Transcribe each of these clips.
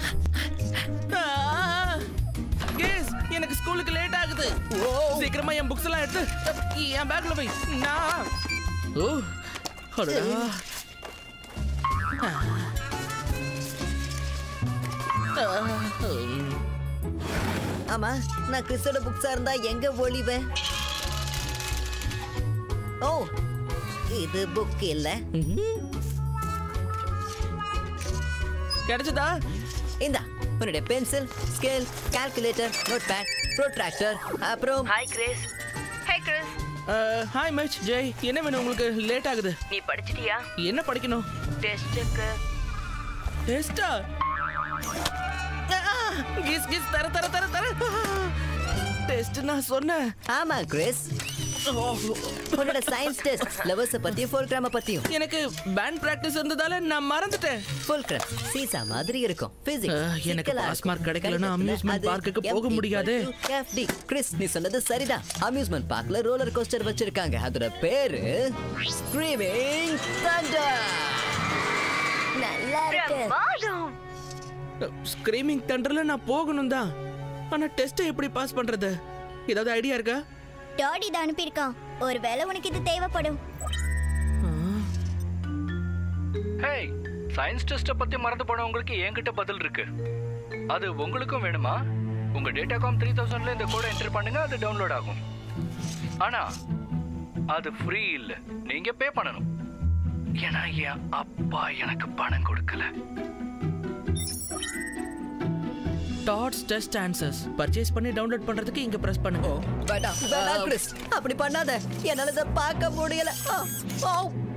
Case எனக்கு ஸ்கூலுக்கு late ஆகுது சீக்கிரமா என் புக்ஸ் எல்லாம் எடுத்து என் பேக்ல போய் நான் ஓ அடடா ஆமா நான் கிறிஸ்டோட புக்ஸா இருந்தா எங்க ஒளிவேன் ஓ இது புக் இல்ல கிடைச்சதா இந்தா உன்னுடைய pencil scale calculator notepad protractor அப்புறம் hi Grace hi Chris hi மச் ஜெய் என்ன வேணும் உங்களுக்கு லேட் ஆகுது நீ படிச்சிட்டியா என்ன படிக்கணும் டெஸ்ட்டுக்கு டெஸ்டா கிஸ் கிஸ் தர தர தர தர டெஸ்ட் நான் சொன்னேன் ஆமா கிறிஸ் உன்னோட சயின்ஸ் டெஸ்ட் ஃப்ளவர்ஸ் பத்தியும் ஃபோல்கிராம பத்தியும் எனக்கு பேண்ட் பிராக்டிஸ் இருந்ததால நான் மறந்துட்டேன் ஃபோல்கிராம் சீசா மாதிரி இருக்கும் பிசிக்ஸ் அஹ், எனக்கு pass mark கிடைக்கலன்னா amusement park-க்கு போக முடியாதே. கிறிஸ் நீ சொன்னது சரிதான் அம்யூஸ்மெண்ட் பார்க்ல ரோலர் கோஸ்டர் வச்சிருக்காங்க அதோட பேரு ஸ்க்ரீமிங் தண்டர் நல்லா இருக்கு பிரமாதம் ஸ்கிரீமிங் தண்டர்ல நான் போகணும் தான் ஆனா டெஸ்ட் எப்படி பாஸ் பண்றது ஏதாவது ஐடியா இருக்கா டாடி இதை அனுப்பியிருக்கான் ஒருவேளை உனக்கு இது தேவைப்படும் ஹேய் சயின்ஸ் டெஸ்ட்டை பத்தி மறந்து போனவங்களுக்கு என்கிட்ட பதில் இருக்கு அது உங்களுக்கும் வேணுமா உங்க டேட்டா காம் த்ரீ தௌசண்ட்ல இந்த கோடை என்டர் பண்ணுங்க அது டவுன்லோட் ஆகும் ஆனா அது ஃப்ரீ இல்ல நீங்க பே பண்ணணும் ஏன்னா என் அப்பா எனக்கு பணம் கொடுக்கல டாட்ஸ் டெஸ்ட் ஆன்சர்ஸ் பர்ச்சேஸ் பண்ணி டவுன்லோட் பண்றதுக்கு இங்க பிரஸ் பண்ணுங்க வேண்டாம் வேண்டாம் கிறிஸ் அப்படி பண்ணாத என்னால இதை பார்க்க முடியல ஆ, ஆ.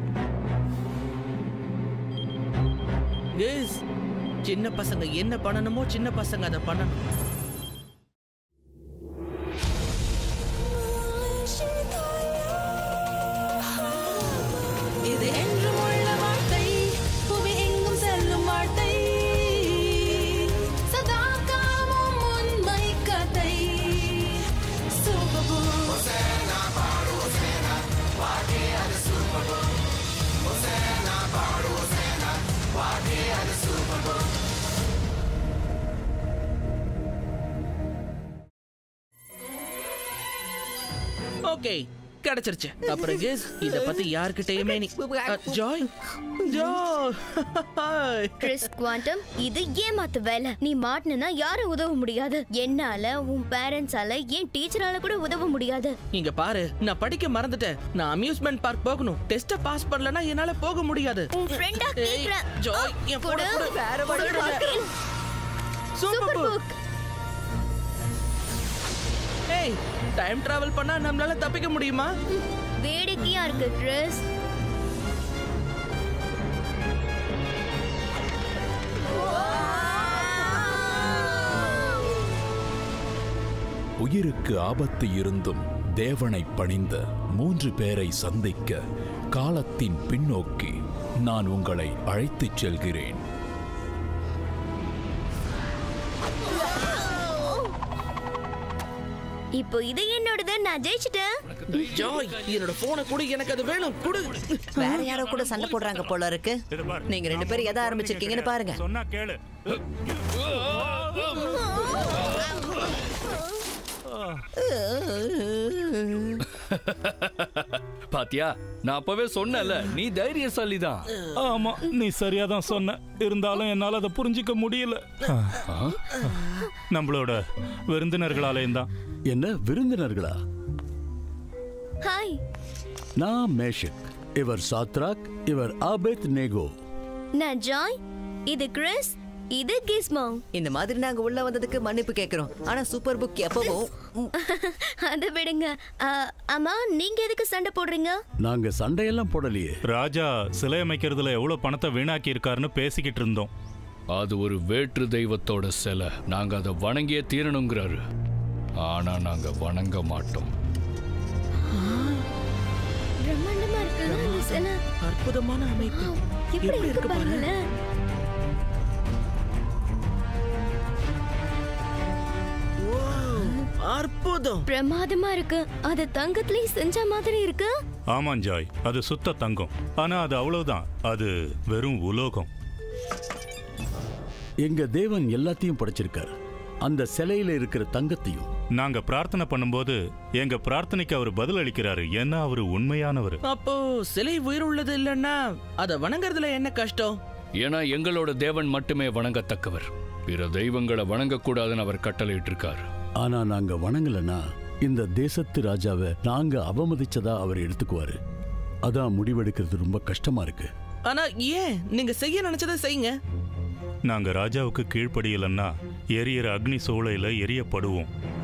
Yes. சின்ன பசங்க என்ன பண்ணணுமோ சின்ன பசங்க அதை பண்ணணும் இது என்றும் உள்ள வார்த்தை புவி எங்கும் செல்லும் வார்த்தை சதா காமும் உண்மை கதை சூப்பர் ஓகே கிடைச்சிருச்சு அப்புறம் கேஸ் இத பத்தி யார்கிட்டயுமே நீ அ, ஜாய் ஜாய் கிறிஸ் குவாண்டம் இது ஏமாத்து வேலை நீ மாட்டினா யாரும் உதவ முடியாது என்னால உன் பேரண்ட்ஸால என் டீச்சரால கூட உதவ முடியாது இங்க பாரு நான் படிக்க மறந்துட்டேன் நான் அம்யூஸ்மெண்ட் பார்க் போகணும் டெஸ்ட பாஸ் பண்ணலனா என்னால போக முடியாது உன் ஃப்ரெண்டா ஏய், கேக்குறேன் ஜாய் என் போன கொடு. கொடு. வேற வழி கொடு. பார்க்கல. சூப்பர் சூப்பர் புக் புக் ஏய் டைம் டிராவல் பண்ணா நம்மளால தப்பிக்க முடியுமா வேடிக்கையா இருக்கு கிறிஸ் உயிருக்கு ஆபத்து இருந்தும் தேவனை பணிந்த மூன்று பேரை சந்திக்க காலத்தின் பின்னோக்கி நான் உங்களை அழைத்துச் செல்கிறேன் இப்போ இது என்னோடது நான் ஜெயிச்சிட்டேன் ஜாய் என்னோட போனை கூட எனக்கு அது வேணும் கொடு வேற யாரோ கூட சண்டை போடுறாங்க போல இருக்கு நீங்க ரெண்டு பேரும் எதை ஆரம்பிச்சிருக்கீங்கன்னு பாருங்க சொன்னா கேளு பாத்தியா நான் அப்பவே சொன்னேன்ல நீ தைரியசாலி தான் ஆமா நீ சரியா தான் சொன்ன இருந்தாலும் என்னால அதை புரிஞ்சிக்க முடியல நம்மளோட விருந்தினர்களாலேயும் தான் என்ன விருந்தினர்களா ஹாய் நான் மேஷக் இவர் சாத்ராக் இவர் ஆபேத் நேகோ நான் ஜாய் இது கிறிஸ் இது கிஸ்மோ இந்த மாதிரி நாங்க உள்ள வந்ததுக்கு மன்னிப்பு கேக்குறோம் ஆனா சூப்பர் புக் எப்பவும் ம், அதை விடுங்க ஆ, ஆமா நீங்க எதுக்கு சண்டை போடுறீங்க நாங்க சண்டையெல்லாம் போடலையே ராஜா சிலை அமைக்கிறதுல எவ்வளவு பணத்தை வீணாக்கி இருக்காருன்னு பேசிக்கிட்டு இருந்தோம் அது ஒரு வேற்று தெய்வத்தோட சிலை நாங்க அதை வணங்கியே தீரணுங்கிறாரு ஆனா நாங்க வணங்க மாட்டோம் பிரம்மாண்டமா இருக்கு இந்த சிலை அற்புதமான அமைப்பு எப்படி இருக்கு பாருங்களேன் அற்புதம் பிரமாதமா இருக்கு அது தங்கத்திலே செஞ்ச மாதிரி இருக்கு ஆமாம் ஜாய் அது சுத்த தங்கம் ஆனா அது அவ்வளவுதான் அது வெறும் உலோகம் எங்க தேவன் எல்லாத்தையும் படைச்சிருக்கார் அந்த சிலையில இருக்கிற தங்கத்தையும் நாங்க பிரார்த்தனை பண்ணும்போது எங்க பிரார்த்தனைக்கு அவர் பதில் அளிக்கிறாரு ஏன்னா அவர் உண்மையானவர் அப்போ சிலை உயிருள்ளது இல்லைன்னா அதை வணங்குறதுல என்ன கஷ்டம் ஏன்னா எங்களோட தேவன் மட்டுமே வணங்கத்தக்கவர் பிற தெய்வங்களை வணங்கக்கூடாதுன்னு அவர் கட்டளையிட்டிருக்கார் ஆனா நாங்க வணங்கலனா இந்த தேசத்து ராஜாவை நாங்க அவமதிச்சதா அவர் எடுத்துக்குவாரு அதான் முடிவெடுக்கிறது ரொம்ப கஷ்டமா இருக்கு ஆனா ஏன் நீங்க செய்ய நினைச்சதை செய்யுங்க நாங்க ராஜாவுக்கு கீழ்ப்படியலன்னா எரியற அக்னி சூளையில எரியப்படுவோம்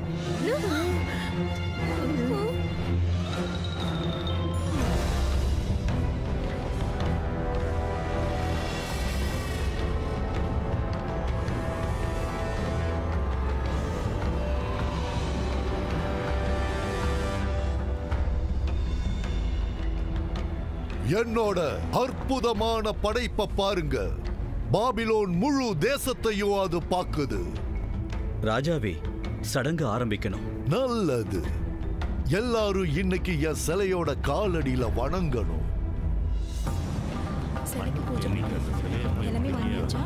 என்னோட அற்புதமான படைப்பை பாருங்க பாபிலோன் முழு தேசத்தையும் அது பாக்குது ராஜாவே சடங்கு ஆரம்பிக்கணும் நல்லது எல்லாரும் இன்னைக்கு என் சிலையோட காலடியில வணங்கணும் எல்லாமே வாங்கியாச்சா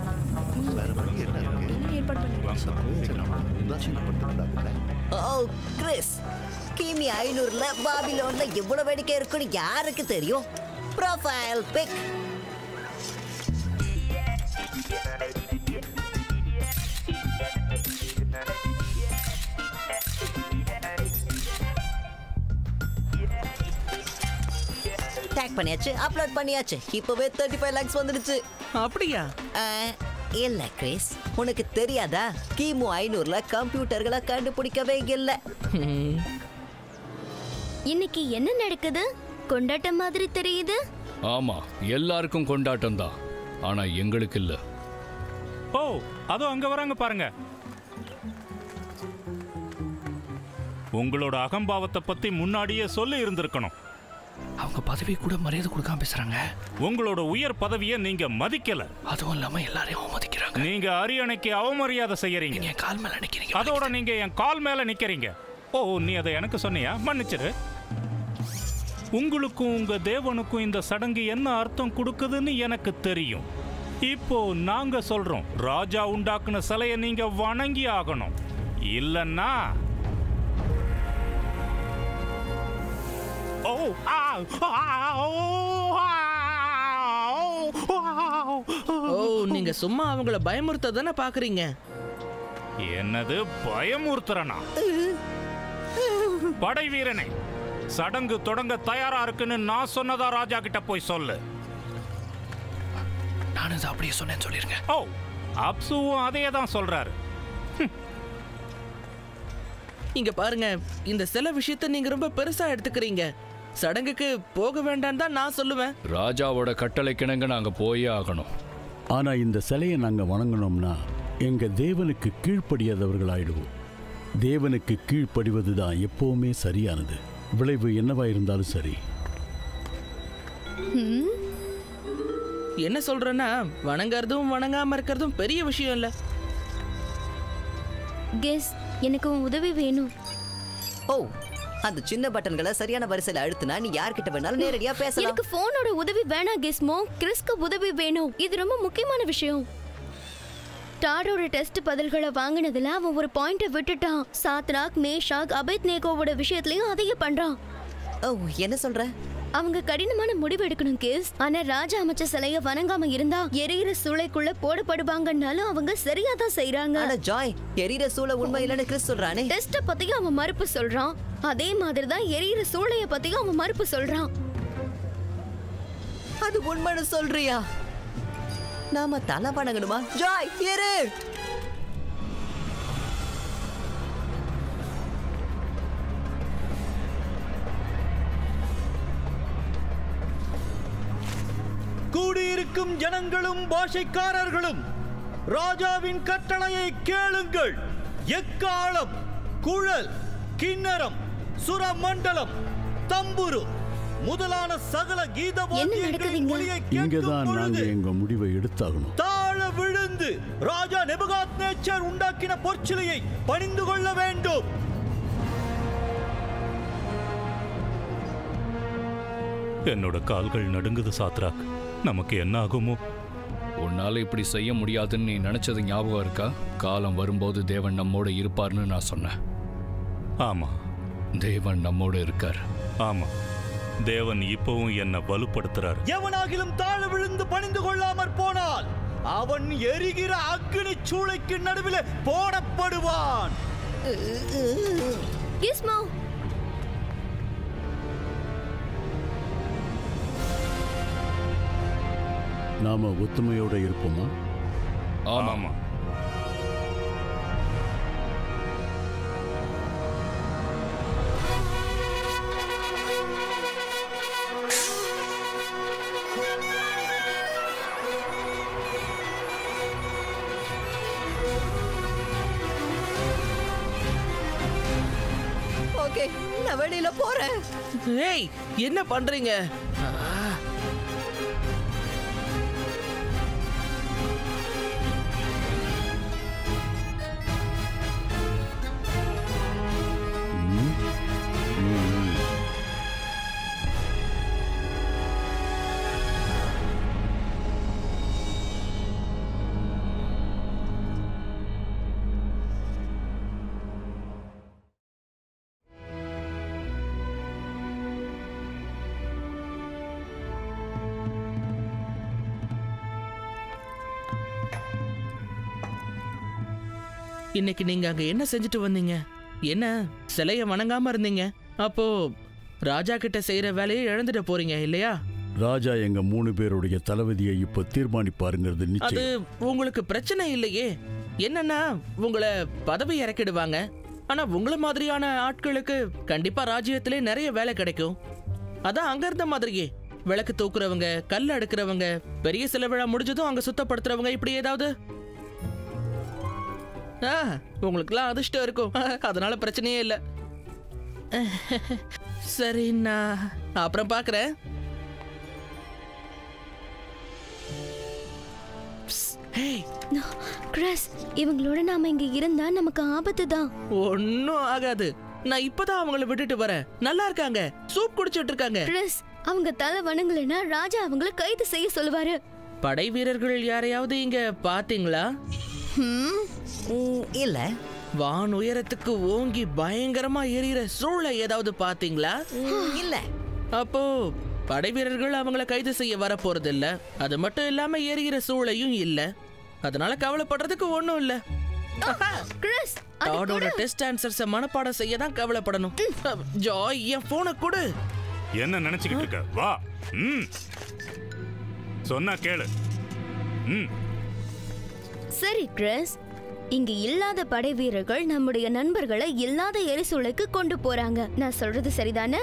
ஓ கிறிஸ் கிமி ஐநூறுல பாபிலோன்ல எவ்வளவு வேடிக்கை இருக்குன்னு யாருக்கு தெரியும் ப்ரொஃபைல் பிக் டேக் பண்ணியாச்சு அப்லோட் பண்ணியாச்சு இப்பவே தேர்ட்டி ஃபைவ் லேக்ஸ் வந்துடுச்சு அப்படியா இல்ல கிறிஸ் உனக்கு தெரியாதா கிமு ஐநூறுல கம்ப்யூட்டர்களை கண்டுபிடிக்கவே இல்லை இன்னைக்கு என்ன நடக்குது கொண்டாட்டம் மாதிரி தெரியுது ஆமா எல்லாருக்கும் கொண்டாட்டம் தான் ஆனா எங்களுக்கு இல்ல ஓ அதோ அங்க வராங்க பாருங்க உங்களோட அகம்பாவத்தை பத்தி முன்னாடியே சொல்லி இருந்திருக்கணும் அவங்க பதவி கூட மரியாதை கொடுக்காம பேசுறாங்க உங்களோட உயர் பதவியை நீங்க மதிக்கல அதுவும் இல்லாம எல்லாரையும் அவமதிக்கிறாங்க நீங்க அரியணைக்கு அவமரியாதை செய்யறீங்க என் கால் மேல நினைக்கிறீங்க அதோட நீங்க என் கால் மேல நிக்கிறீங்க ஓ நீ அதை எனக்கு சொன்னியா மன்னிச்சிரு உங்களுக்கும் உங்க தேவனுக்கும் இந்த சடங்கு என்ன அர்த்தம் கொடுக்குதுன்னு எனக்கு தெரியும் இப்போ நாங்க சொல்றோம் ராஜா உண்டாக்குன சிலையை நீங்க வணங்கி ஆகணும் இல்லன்னா ஓ ஆ, ஆ, ஓ, ஆ, ஓ, ஆ, ஓ நீங்க சும்மா அவங்கள பயமுறுத்த தானே பாக்குறீங்க என்னது பயமுறுத்துறனா படை வீரனே சடங்கு தொடங்க தயாரா இருக்குன்னு நான் சொன்னதா ராஜா கிட்ட போய் சொல்லு நான் இதை அப்படியே சொன்னேன்னு சொல்லிருங்க ஓ அப்சுவும் அதையே தான் சொல்றாரு இங்க பாருங்க இந்த சில விஷயத்த நீங்க ரொம்ப பெருசா எடுத்துக்கிறீங்க சடங்குக்கு போக வேண்டாம் தான் நான் சொல்லுவேன் ராஜாவோட கட்டளை கிணங்க நாங்க போயே ஆகணும் ஆனா இந்த சிலையை நாங்க வணங்கணும்னா எங்க தேவனுக்கு கீழ்ப்படியாதவர்கள் ஆயிடுவோம் தேவனுக்கு கீழ்ப்படிவது தான் எப்பவுமே சரியானது விளைவு என்னவா இருந்தாலும் சரி என்ன சொல்றேன்னா வணங்கறதும் வணங்காம இருக்கிறதும் பெரிய விஷயம் இல்ல கெஸ் எனக்கு உன் உதவி வேணும் ஓ அந்த சின்ன பட்டன்களை சரியான வரிசையில அழுத்தினா நீ யார்கிட்ட வேணாலும் நேரடியா பேசலாம் எனக்கு போனோட உதவி வேணாம் கெஸ்மோ கிறிஸ்க்கு உதவி வேணும் இது ரொம்ப முக்கியமான விஷயம் டாடோட டெஸ்ட் பதில்களை வாங்கினதுல அவன் ஒரு பாயிண்ட விட்டுட்டான் சாத்ராக் மேஷாக் அபேத் நேகோவோட விஷயத்துலயும் அதையே பண்றான் ஓ என்ன சொல்ற அவங்க கடினமான முடிவு எடுக்கணும் கேஸ் ஆனா ராஜா அமைச்ச சிலைய வணங்காம இருந்தா எரியிற சூளைக்குள்ள போடப்படுவாங்கன்னாலும் அவங்க சரியா தான் செய்யறாங்க ஆனா ஜாய் எரியிற சூழ உண்மை இல்லைன்னு கிறிஸ் சொல்றானே டெஸ்ட பத்தியும் அவன் மறுப்பு சொல்றான் அதே மாதிரி தான் எரியிற சூளைய பத்தியும் அவன் மறுப்பு சொல்றான் அது உண்மைன்னு சொல்றியா நாம தலை வணங்கணுமா ஜாய் இரு கூடியிருக்கும் ஜனங்களும் பாஷைக்காரர்களும் ராஜாவின் கட்டளையை கேளுங்கள் எக்காலம் குழல் கிண்ணறம் சுரமண்டலம் தம்புரு முதலான சகல கீத வாத்தியங்களின் ஒலியை இங்கதான் கேட்கும் நாங்க பொழுது எங்க முடிவை எடுத்தாகணும் தாழ விழுந்து ராஜா நெபுகாத் நேச்சர் உண்டாக்கின பொற்சிலையை பணிந்து கொள்ள வேண்டும் என்னோட கால்கள் நடுங்குது சாத்ராக் நமக்கு என்ன ஆகுமோ உன்னால இப்படி செய்ய முடியாதுன்னு நீ நினைச்சது ஞாபகம் இருக்கா காலம் வரும்போது தேவன் நம்மோட இருப்பார்னு நான் சொன்னேன் ஆமா தேவன் நம்மோட இருக்கார் ஆமா தேவன் இப்பவும் என்னை வலுப்படுத்துறாரு எவனாகிலும் தாழ விழுந்து பணிந்து கொள்ளாமற் போனால் அவன் எரிகிற அக்னி சூளைக்கு நடுவில் போடப்படுவான் கிஸ்மோ நாம ஒத்துமையோட இருப்போமா ஆமாமா ஓகே நான் வெளியில போறேன் ஏய் என்ன பண்றீங்க ஆ, இன்னைக்கு நீங்க அங்க என்ன செஞ்சுட்டு வந்தீங்க என்ன சிலைய வணங்காம இருந்தீங்க அப்போ ராஜா கிட்ட செய்யற வேலையை இழந்துட்டு போறீங்க இல்லையா ராஜா எங்க மூணு பேருடைய தளபதியை இப்ப தீர்மானிப்பாருங்கிறது அது நிச்சயம் உங்களுக்கு பிரச்சனை இல்லையே என்னன்னா உங்களை பதவி இறக்கிடுவாங்க ஆனா உங்கள மாதிரியான ஆட்களுக்கு கண்டிப்பா ராஜ்யத்திலே நிறைய வேலை கிடைக்கும் அதான் அங்க இருந்த மாதிரியே விளக்கு தூக்குறவங்க கல் அடுக்கிறவங்க பெரிய சில விழா முடிஞ்சதும் அங்க சுத்தப்படுத்துறவங்க இப்படி ஏதாவது ஆ உங்களுக்குலாம் அதிர்ஷ்டம் இருக்கும் அதனால பிரச்சனையே இல்லை சரி நான் அப்புறம் பார்க்குறேன் ஹேய் கிறிஸ் இவங்களோட நாம இங்க இருந்தா நமக்கு ஆபத்து தான் ஒன்னும் ஆகாது நான் இப்பதான் அவங்கள விட்டுட்டு வரேன் நல்லா இருக்காங்க சூப் குடிச்சிட்டு இருக்காங்க கிறிஸ் அவங்க தலை வணங்கலைன்னா ராஜா அவங்கள கைது செய்ய சொல்லுவாரு படை வீரர்கள் யாரையாவது இங்க பாத்தீங்களா ம், இல்ல வான் உயரத்துக்கு ஓங்கி பயங்கரமா எரியிற சூளை ஏதாவது பாத்தீங்களா ம், இல்ல அப்போ படை வீரர்கள் அவங்கள கைது செய்ய வர போறது இல்ல அது மட்டும் இல்லாம எரிகிற சூளையும் இல்ல அதனால கவலைப்படுறதுக்கு ஒண்ணும் இல்ல கிறிஸ் அது டாடோட கொடு. டெஸ்ட் ஆன்சர்ஸ மனப்பாடம் செய்ய தான் கவலைப்படணும் ஜாய் என் போனை கொடு என்ன நினைச்சுக்கிட்டு இருக்க வா ம் சொன்னா கேளு ம் சரி கிறிஸ் இங்க இல்லாத படை வீரர்கள் நம்முடைய நண்பர்களை இல்லாத எரிசூளைக்கு கொண்டு போறாங்க நான் சொல்றது சரிதானே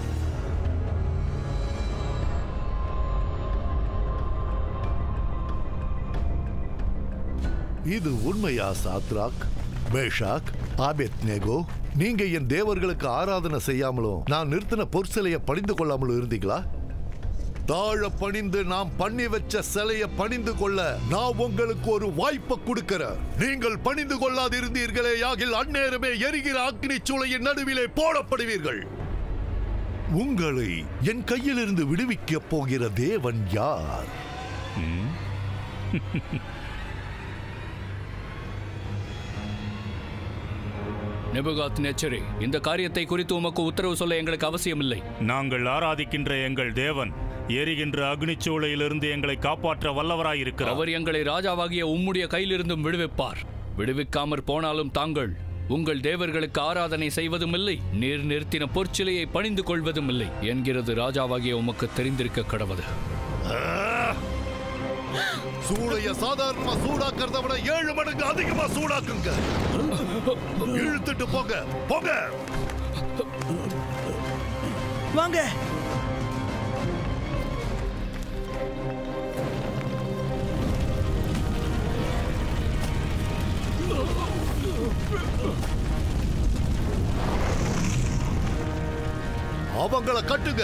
இது உண்மையா சாத்ராக் மேஷாக் ஆபெத்நேகோ நீங்க என் தேவர்களுக்கு ஆராதனை செய்யாமலும் நான் நிறுத்தின பொற்சிலையை பணிந்து கொள்ளாமலும் இருந்தீங்களா தாழ பணிந்து நாம் பண்ணி வச்ச சிலைய பணிந்து கொள்ள நான் உங்களுக்கு ஒரு வாய்ப்பை கொடுக்கிறேன் நீங்கள் பணிந்து கொள்ளாதிருந்தீர்களே யாகில் அந்நேரமே எரிகிற அக்னி சூளையின் நடுவிலே போடப்படுவீர்கள் உங்களை என் கையிலிருந்து விடுவிக்கப் போகிற தேவன் யார் நெபுகாத் நெச்சரி இந்த காரியத்தை குறித்து உமக்கு உத்தரவு சொல்ல எங்களுக்கு அவசியமில்லை நாங்கள் ஆராதிக்கின்ற எங்கள் தேவன் எரிகின்ற அக்னிச்சூளையிலிருந்து எங்களை காப்பாற்ற வல்லவராயிருக்கிறார் அவர் எங்களை ராஜாவாகிய உம்முடைய கையிலிருந்தும் விடுவிப்பார் விடுவிக்காமற் போனாலும் தாங்கள் உங்கள் தேவர்களுக்கு ஆராதனை செய்வதும் இல்லை நீர் நிறுத்தின பொற்சிலையை பணிந்து கொள்வதும் இல்லை என்கிறது ராஜாவாகிய உமக்கு தெரிந்திருக்க கடவது சூளைய சாதாரணமா சூடாக்குறத விட ஏழு மடங்கு அதிகமா சூடாக்குங்க இழுத்துட்டு போங்க போங்க வாங்க அவங்கள கட்டுங்க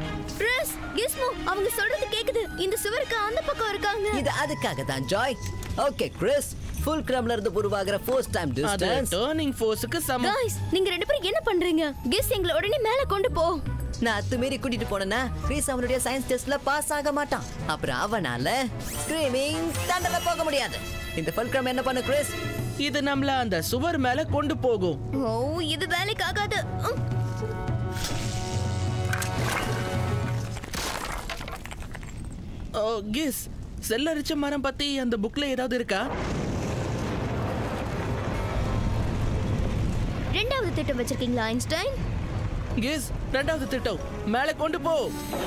கிறிஸ் கிஸ்மோ அவங்க சொல்றது கேக்குது இந்த சுவருக்கு அந்த பக்கம் இருக்காங்க இது அதுக்காக தான் ஜாய் ஓகே கிறிஸ் ஃபுல் கிரம்ல இருந்து உருவாகிற ஃபோர்ஸ் டைம் அது டிஸ்டன்ஸ் டேர்னிங் ஃபோர்ஸுக்கு சமம் காய்ஸ் நீங்க ரெண்டு பேரும் என்ன பண்றீங்க கெஸ் எங்களை உடனே மேல கொண்டு போ நான் அத்துமீறி கூட்டிட்டு போனேன்னா கிறிஸ் அவனுடைய சயின்ஸ் டெஸ்ட்ல பாஸ் ஆக மாட்டான் அப்புறம் அவனால ஸ்கிரீமிங் தண்டல போக முடியாது இந்த ஃபுல் கிரம் என்ன பண்ணு கிறிஸ் இது நம்மள அந்த சுவர் மேல கொண்டு போகும் ஓ இது வேலைக்கு ஆகாது உம். ஓ கிஸ் செல்லரிச்ச மரம் பத்தி அந்த புக்ல ஏதாவது இருக்கா ரெண்டாவது திட்டம் வச்சிருக்கீங்களா ஐன்ஸ்டைன் கிஸ் ரெண்டாவது திட்டம் மேல கொண்டு போ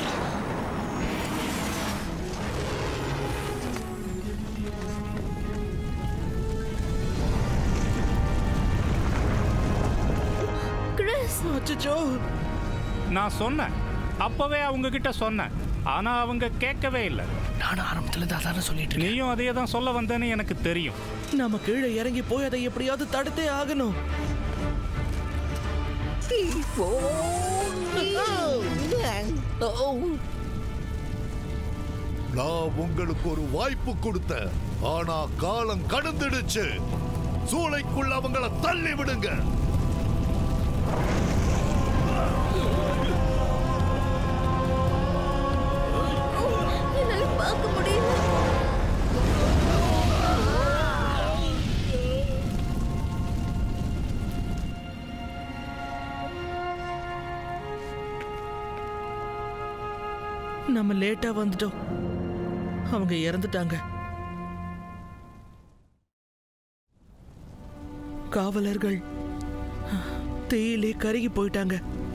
கிறிஸ் அச்சச்சோ நான் சொன்னேன் அப்பவே அவங்க கிட்ட சொன்னேன் ஆனா அவங்க கேட்கவே இல்லை நானும் ஆரம்பத்துல தான் அதான சொல்லிட்டு நீயும் அதே தான் சொல்ல வந்தேன்னு எனக்கு தெரியும் நம்ம கீழே இறங்கி போய் அதை எப்படியாவது தடுத்தே ஆகணும் நான் உங்களுக்கு ஒரு வாய்ப்பு கொடுத்தேன் ஆனா காலம் கடந்துடுச்சு சூளைக்குள்ள அவங்கள தள்ளி விடுங்க என்னால பார்க்க முடியல நம்ம லேட்டா வந்துட்டோம் அவங்க இறந்துட்டாங்க காவலர்கள் தேயிலே கருகி போயிட்டாங்க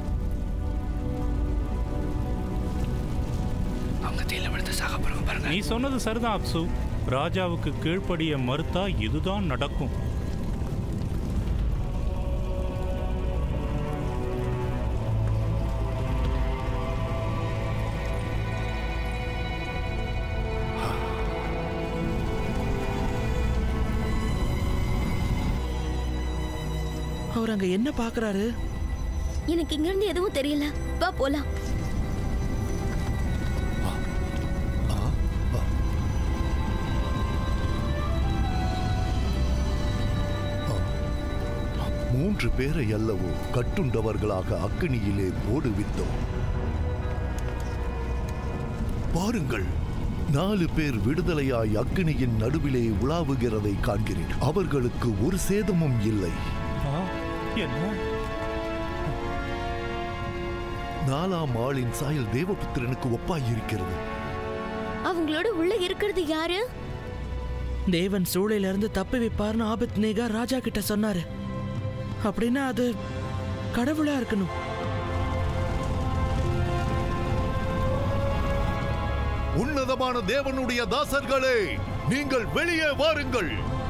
அவங்க தேயில விழுந்து சாக போறாங்க பாருங்க நீ சொன்னது சரிதான் அப்சு ராஜாவுக்கு கீழ்ப்படிய மறுத்தா இதுதான் நடக்கும் அவர் அங்க என்ன பாக்குறாரு எனக்கு இங்க இருந்து எதுவும் தெரியல வா போலாம் மூன்று பேரை அல்லவோ கட்டுண்டவர்களாக அக்கினியிலே போடுவித்தோம் பாருங்கள் நாலு பேர் விடுதலையாய் அக்கினியின் நடுவிலே உலாவுகிறதை காண்கிறேன் அவர்களுக்கு ஒரு சேதமும் இல்லை என்ன நாலாம் ஆளின் சாயல் தேவபுத்திரனுக்கு ஒப்பாயிருக்கிறது அவங்களோட உள்ள இருக்கிறது யாரு தேவன் சூளையில இருந்து தப்பி வைப்பார்னு ஆபத் நேகா ராஜா கிட்ட சொன்னாரு அப்படின்னா அது கடவுளா இருக்கணும் உன்னதமான தேவனுடைய தாசர்களே நீங்கள் வெளியே வாருங்கள்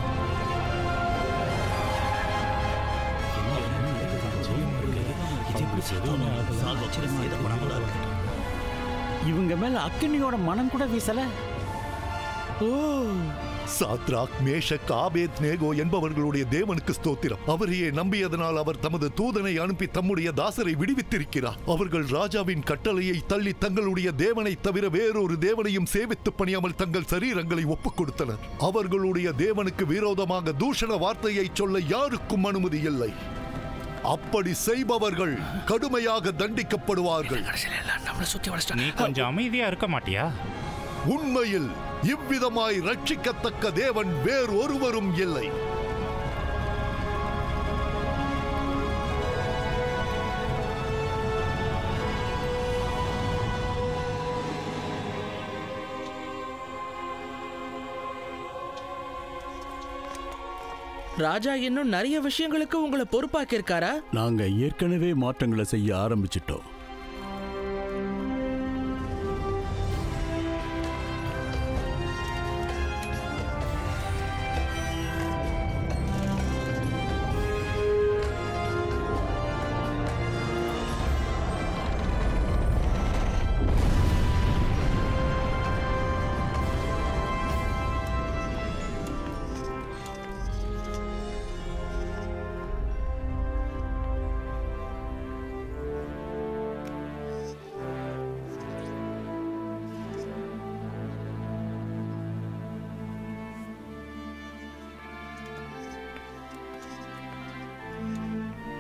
இவங்க மேல அக்கினியோட மனம் கூட வீசல ஓ சாத்ராக் மேஷக் ஆபேத் நேகோ என்பவர்களுடைய தேவனுக்கு ஸ்தோத்திரம் அவரையே நம்பியதனால் அவர் தமது தூதனை அனுப்பி தம்முடைய தாசரை விடுவித்திருக்கிறார் அவர்கள் ராஜாவின் கட்டளையை தள்ளி தங்களுடைய தேவனை தவிர வேறொரு தேவனையும் சேவித்து பணியாமல் தங்கள் சரீரங்களை ஒப்புக் கொடுத்தனர் அவர்களுடைய தேவனுக்கு விரோதமாக தூஷண வார்த்தையை சொல்ல யாருக்கும் அனுமதி இல்லை அப்படி செய்பவர்கள் கடுமையாக தண்டிக்கப்படுவார்கள் நீ கொஞ்சம் அமைதியா இருக்க மாட்டியா உண்மையில் இவ்விதமாய் ரட்சிக்கத்தக்க தேவன் வேறு ஒருவரும் இல்லை ராஜா இன்னும் நிறைய விஷயங்களுக்கு உங்களை பொறுப்பாக்கியிருக்காரா நாங்க ஏற்கனவே மாற்றங்களை செய்ய ஆரம்பிச்சிட்டோம்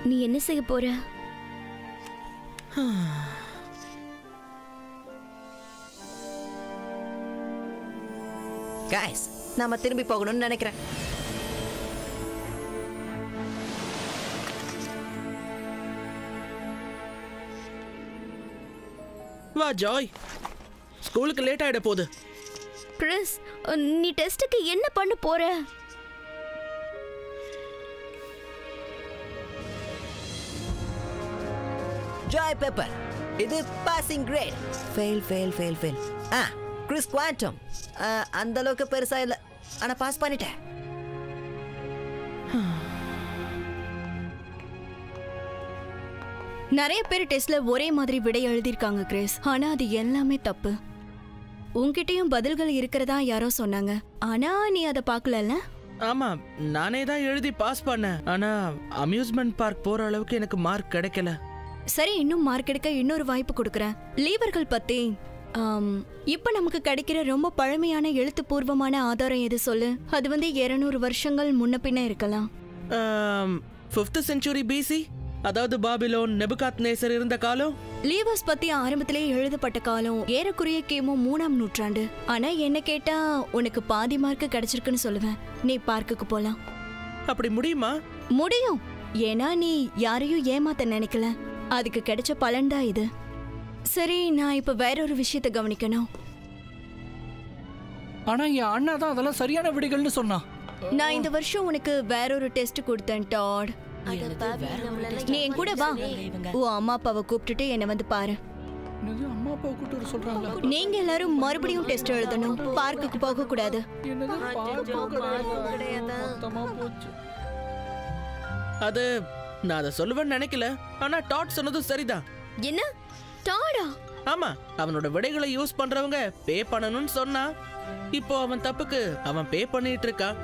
நீ என்ன செய்ய போற கைஸ் நாம திரும்பி போகணும்னு நினைக்கிறேன் வா ஜாய் ஸ்கூலுக்கு லேட் ஆயிட போகுது கிறிஸ் நீ டெஸ்ட்டுக்கு என்ன பண்ண போற ஜாய் பெப்பர் இது passing grade fail fail fail fail ஆ கிறிஸ் குவாண்டம் அந்த அளவுக்கு பெருசா இல்ல ஆனா பாஸ் பண்ணிட்டேன் நிறைய பேர் டெஸ்ட்ல ஒரே மாதிரி விடை எழுதியிருக்காங்க கிறிஸ் ஆனா அது எல்லாமே தப்பு உன்கிட்டயும் பதில்கள் இருக்கிறதா யாரோ சொன்னாங்க ஆனா நீ அதை பார்க்கலல்ல ஆமா நானே தான் எழுதி பாஸ் பண்ணேன் ஆனா அம்யூஸ்மெண்ட் பார்க் போற அளவுக்கு எனக்கு மார்க் கிடைக்கல சரி இன்னும் மார்க் எடுக்க இன்னொரு வாய்ப்பு கொடுக்குறேன் லீவர்கள் பத்தி ஆம், இப்ப நமக்கு கிடைக்கிற ரொம்ப பழமையான எழுத்துப்பூர்வமான ஆதாரம் எது சொல்லு அது வந்து 200 வருஷங்கள் முன்ன பின்ன இருக்கலாம் ஃபிஃப்த் செஞ்சுரி பிசி அதாவது பாபிலோன் நெபுகாத் நேசர் இருந்த காலம் லீவர்ஸ் பத்தி ஆரம்பத்திலே எழுதப்பட்ட காலம் ஏறக்குறைய கிமு மூணாம் நூற்றாண்டு ஆனா என்ன கேட்டா உனக்கு பாதி மார்க் கிடைச்சிருக்குன்னு சொல்லுவேன் நீ பார்க்குக்கு போலாம் அப்படி முடியுமா முடியும் ஏன்னா நீ யாரையும் ஏமாத்த நினைக்கல அதுக்கு கிடைச்ச பலன்தான் இது சரி நான் இப்ப வேற ஒரு விஷயத்தை கவனிக்கணும் ஆனா என் அண்ணா தான் அதெல்லாம் சரியான விடைகள்னு சொன்னான் நான் இந்த வருஷம் உனக்கு வேற ஒரு டெஸ்ட் கொடுத்தேன் டாட் நீ என் கூட வா உன் அம்மா அப்பாவை கூப்பிட்டுட்டு என்னை வந்து பாரு என்னது அம்மா அப்பா கூட்டு வர சொல்றாங்களா நீங்க எல்லாரும் மறுபடியும் டெஸ்ட் எழுதணும் பார்க்குக்கு போக கூடாது என்னது மொத்தமா போச்சு அது நான் அதை சொல்லுவேன்னு நினைக்கல ஆனா டாட் சொன்னதும் சரிதான் என்ன டாடா ஆமா அவனோட விடைகளை யூஸ் பண்றவங்க பே பண்ணணும்னு சொன்னா இப்போ அவன் தப்புக்கு அவன் பே பண்ணிட்டு இருக்கான்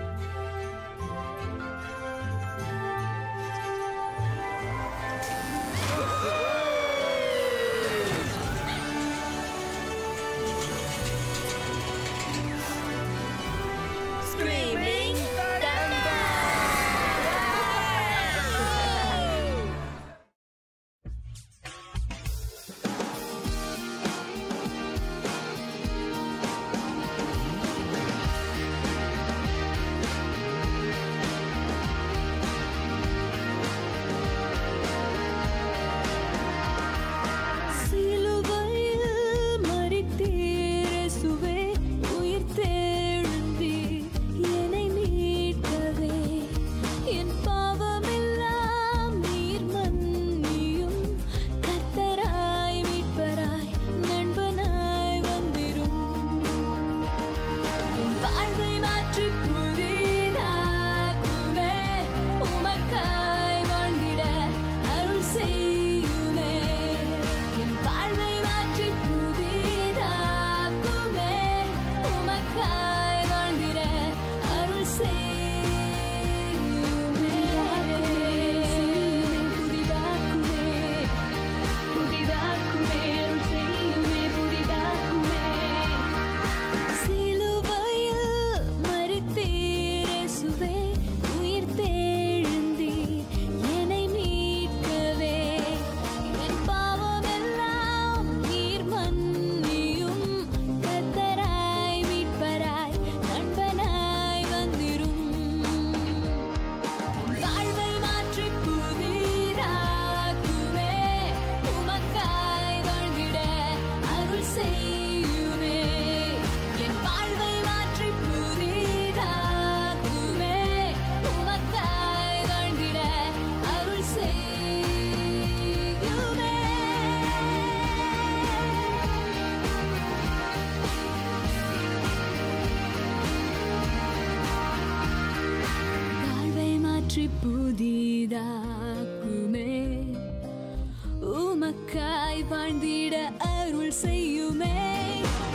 சிலுவையில் மரித்தீரேசுவே, உயிர் தெழுந்தீர், என்னை மீட்கவே. என் பாவமெல்லாம் நீர் மன்னியும். கர்த்தராய் மீட்பராய் நண்பனாய் வந்திரும். என் வாழ்வை மாற்றிப் புதிதாக்குவே. உமக்காய் வாழ்ந்திட அருள் செய்யுமே என் வாழ்வை மாற்றி புதிதாக்குமே உமக்காய் வாழ்ந்திட அருள் செய்யுமே புதிதாக்குமே புதிதாக்குமே அருள் செய்யுமே புதிதாக்குமே சிலுவையில் மரித்தீரேசுவே, உயிர் தெழுந்தீர், என்னை மீட்கவே. என் பாவமெல்லாம் நீர் மன்னியும். கர்த்தராய் மீட்பராய் நண்பனாய் வந்திரும். வாழ்வை மாற்றிப் புதிதாக்குமே. உமக்காய் வாழ்ந்திட அருள் செய்யுமே. என் வாழ்வை மாற்றிப் புதிதாக்குமே. உமக்காய் வாழ்ந்திட அருள் செய்யுமே. வாழ்வை மாற்றி புதிதாக்குமே உமக்காய் வாழ்ந்திட அருள் செய்யுமே